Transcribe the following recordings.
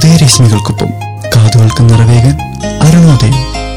ഉദയരശ്മികൾക്കൊപ്പം കാതുകൾക്ക് നിറവേകാൻ അരുണോദയം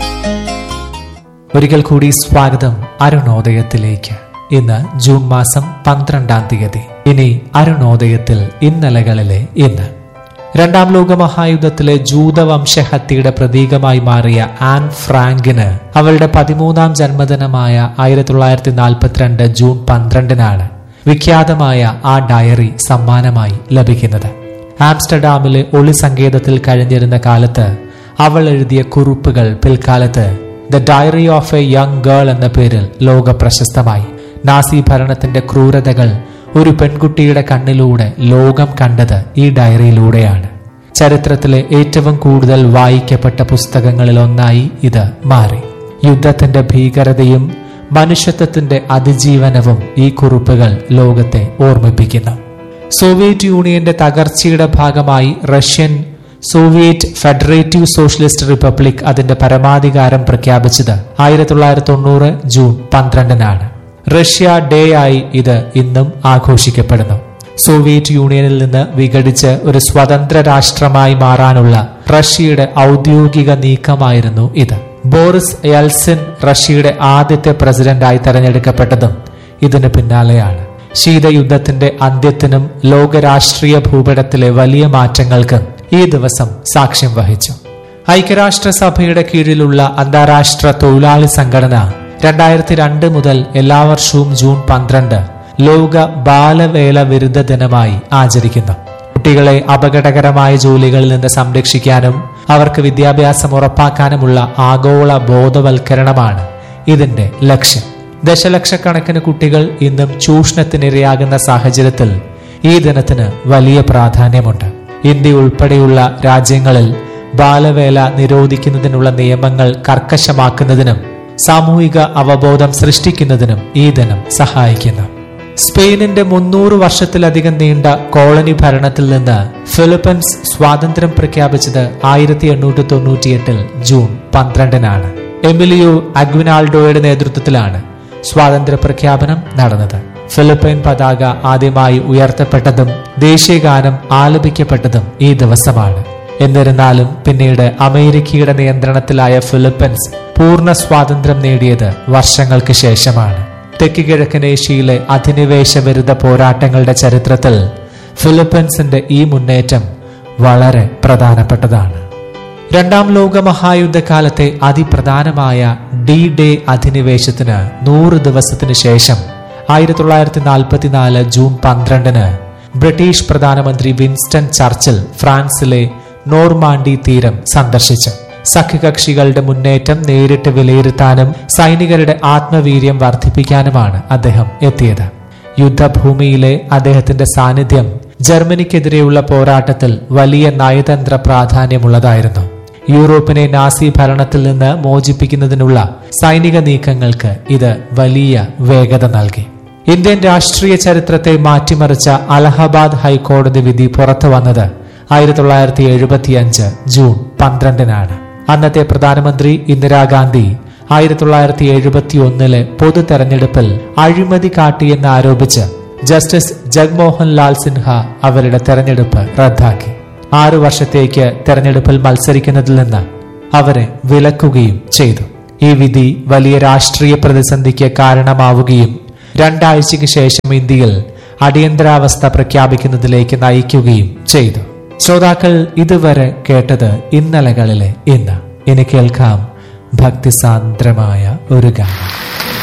ഒരിക്കൽ കൂടി സ്വാഗതം അരുണോദയത്തിലേക്ക് ഇന്ന് ജൂൺ മാസം പന്ത്രണ്ടാം തീയതി ഇനി അരുണോദയത്തിൽ ഇന്നലകളിലെ ഇന്ന് രണ്ടാം ലോക മഹായുദ്ധത്തിലെ ജൂതവംശഹത്യയുടെ പ്രതീകമായി മാറിയ ആൻ ഫ്രാങ്കിന് അവളുടെ പതിമൂന്നാം ജന്മദിനമായ ആയിരത്തി തൊള്ളായിരത്തി നാൽപ്പത്തിരണ്ട് ജൂൺ പന്ത്രണ്ടിനാണ് വിഖ്യാതമായ ആ ഡയറി സമ്മാനമായി ലഭിക്കുന്നത് ആംസ്റ്റർഡാമിലെ ഒളി സങ്കേതത്തിൽ കഴിഞ്ഞിരുന്ന കാലത്ത് അവൾ എഴുതിയ കുറിപ്പുകൾ പിൽക്കാലത്ത് the diary of a young girl എന്ന പേരിൽ ലോക പ്രശസ്തമായി നാസി ഭരണത്തിന്റെ ക്രൂരതകൾ ഒരു പെൺകുട്ടിയുടെ കണ്ണിലൂടെ ലോകം കണ്ടത് ഈ ഡയറിയിലൂടെയാണ് ചരിത്രത്തിലെ ഏറ്റവും കൂടുതൽ വായിക്കപ്പെട്ട പുസ്തകങ്ങളിൽ ഒന്നായി ഇത് മാറി യുദ്ധത്തിന്റെ ഭീകരതയും മനുഷ്യത്വത്തിന്റെ അതിജീവനവും ഈ കുറിപ്പുകൾ ലോകത്തെ ഓർമ്മിപ്പിക്കുന്നു സോവിയറ്റ് യൂണിയന്റെ തകർച്ചയുടെ ഭാഗമായി Russian Soviet federative socialist republic അതിന്റെ പരമാധികാരം പ്രഖ്യാപിച്ചത് ആയിരത്തി തൊള്ളായിരത്തി തൊണ്ണൂറ് ജൂൺ പന്ത്രണ്ടിനാണ് റഷ്യ ഡേ ആയി ഇത് ഇന്നും ആഘോഷിക്കപ്പെടുന്നു സോവിയറ്റ് യൂണിയനിൽ നിന്ന് വിഘടിച്ച് ഒരു സ്വതന്ത്ര രാഷ്ട്രമായി മാറാനുള്ള റഷ്യയുടെ ഔദ്യോഗിക നീക്കമായിരുന്നു ഇത് ബോറിസ് യൽസിൻ റഷ്യയുടെ ആദ്യത്തെ പ്രസിഡന്റായി തെരഞ്ഞെടുക്കപ്പെട്ടതും ഇതിന് പിന്നാലെയാണ് ശീതയുദ്ധത്തിന്റെ അന്ത്യത്തിനും ലോക രാഷ്ട്രീയ ഭൂപടത്തിലെ വലിയ മാറ്റങ്ങൾക്കും ഈ ദിവസം സാക്ഷ്യം വഹിച്ചു ഐക്യരാഷ്ട്രസഭയുടെ കീഴിലുള്ള അന്താരാഷ്ട്ര തൊഴിലാളി സംഘടന രണ്ടായിരത്തി രണ്ട് മുതൽ എല്ലാ വർഷവും ജൂൺ പന്ത്രണ്ട് ലോക ബാലവേല വിരുദ്ധ ദിനമായി ആചരിക്കുന്നു കുട്ടികളെ അപകടകരമായ ജോലികളിൽ നിന്ന് സംരക്ഷിക്കാനും അവർക്ക് വിദ്യാഭ്യാസം ഉറപ്പാക്കാനുമുള്ള ആഗോള ബോധവൽക്കരണമാണ് ഇതിന്റെ ലക്ഷ്യം ദശലക്ഷക്കണക്കിന് കുട്ടികൾ ഇന്നും ചൂഷണത്തിനിരയാകുന്ന സാഹചര്യത്തിൽ ഈ ദിനത്തിന് വലിയ പ്രാധാന്യമുണ്ട് ഇന്ത്യ ഉൾപ്പെടെയുള്ള രാജ്യങ്ങളിൽ ബാലവേല നിരോധിക്കുന്നതിനുള്ള നിയമങ്ങൾ കർക്കശമാക്കുന്നതിനും സാമൂഹിക അവബോധം സൃഷ്ടിക്കുന്നതിനും ഈ ദിനം സഹായിക്കുന്നു സ്പെയിനിന്റെ മുന്നൂറ് വർഷത്തിലധികം നീണ്ട കോളനി ഭരണത്തിൽ നിന്ന് ഫിലിപ്പീൻസ് സ്വാതന്ത്ര്യം പ്രഖ്യാപിച്ചത് ആയിരത്തി എണ്ണൂറ്റി തൊണ്ണൂറ്റിയെട്ടിൽ ജൂൺ പന്ത്രണ്ടിനാണ് എമിലിയോ അഗ്വിനാൾഡോയുടെ നേതൃത്വത്തിലാണ് സ്വാതന്ത്ര്യ പ്രഖ്യാപനം നടന്നത് ഫിലിപ്പൈൻ പതാക ആദ്യമായി ഉയർത്തപ്പെട്ടതും ദേശീയഗാനം ആലപിക്കപ്പെട്ടതും ഈ ദിവസമാണ് എന്നിരുന്നാലും പിന്നീട് അമേരിക്കയുടെ നിയന്ത്രണത്തിലായ ഫിലിപ്പീൻസ് പൂർണ്ണ സ്വാതന്ത്ര്യം നേടിയത് വർഷങ്ങൾക്ക് ശേഷമാണ് തെക്ക് കിഴക്കൻ ഏഷ്യയിലെ അധിനിവേശ വിരുദ്ധ പോരാട്ടങ്ങളുടെ ചരിത്രത്തിൽ ഫിലിപ്പീൻസിന്റെ ഈ മുന്നേറ്റം വളരെ പ്രധാനപ്പെട്ടതാണ് രണ്ടാം ലോക മഹായുദ്ധകാലത്തെ അതിപ്രധാനമായ ഡി ഡേ അധിനിവേശത്തിന് നൂറ് ദിവസത്തിന് ശേഷം ആയിരത്തി തൊള്ളായിരത്തി നാൽപ്പത്തിനാല് ജൂൺ പന്ത്രണ്ടിന് ബ്രിട്ടീഷ് പ്രധാനമന്ത്രി വിൻസ്റ്റൺ ചർച്ചിൽ ഫ്രാൻസിലെ നോർമാണ്ടി തീരം സന്ദർശിച്ചു സഖ്യകക്ഷികളുടെ മുന്നേറ്റം നേരിട്ട് വിലയിരുത്താനും സൈനികരുടെ ആത്മവീര്യം വർദ്ധിപ്പിക്കാനുമാണ് അദ്ദേഹം എത്തിയത് യുദ്ധഭൂമിയിലെ അദ്ദേഹത്തിന്റെ സാന്നിധ്യം ജർമ്മനിക്കെതിരെയുള്ള പോരാട്ടത്തിൽ വലിയ നയതന്ത്ര പ്രാധാന്യമുള്ളതായിരുന്നു യൂറോപ്പിനെ നാസി ഭരണത്തിൽ നിന്ന് മോചിപ്പിക്കുന്നതിനുള്ള സൈനിക നീക്കങ്ങൾക്ക് ഇത് വലിയ വേഗത നൽകി ഇന്ത്യൻ രാഷ്ട്രീയ ചരിത്രത്തെ മാറ്റിമറിച്ച അലഹബാദ് ഹൈക്കോടതി വിധി പുറത്തു വന്നത് ആയിരത്തി തൊള്ളായിരത്തി എഴുപത്തിയഞ്ച് ജൂൺ പന്ത്രണ്ടിനാണ് അന്നത്തെ പ്രധാനമന്ത്രി ഇന്ദിരാഗാന്ധി ആയിരത്തി തൊള്ളായിരത്തി എഴുപത്തി ഒന്നിലെ പൊതു തെരഞ്ഞെടുപ്പിൽ അഴിമതി കാട്ടിയെന്ന് ആരോപിച്ച് ജസ്റ്റിസ് ജഗ്മോഹൻ ലാൽ സിൻഹ അവരുടെ തെരഞ്ഞെടുപ്പ് റദ്ദാക്കി ആറു വർഷത്തേക്ക് തെരഞ്ഞെടുപ്പിൽ മത്സരിക്കുന്നതിൽ നിന്ന് അവരെ വിലക്കുകയും ചെയ്തു ഈ വിധി വലിയ രാഷ്ട്രീയ പ്രതിസന്ധിക്ക് കാരണമാവുകയും രണ്ടാഴ്ചയ്ക്ക് ശേഷം ഇന്ത്യയിൽ അടിയന്തരാവസ്ഥ പ്രഖ്യാപിക്കുന്നതിലേക്ക് നയിക്കുകയും ചെയ്തു ശ്രോതാക്കൾ ഇതുവരെ കേട്ടത് ഇന്നലകളിലെ ഇന്ന് ഇനി കേൾക്കാം ഭക്തിസാന്ദ്രമായ ഒരു ഗാനം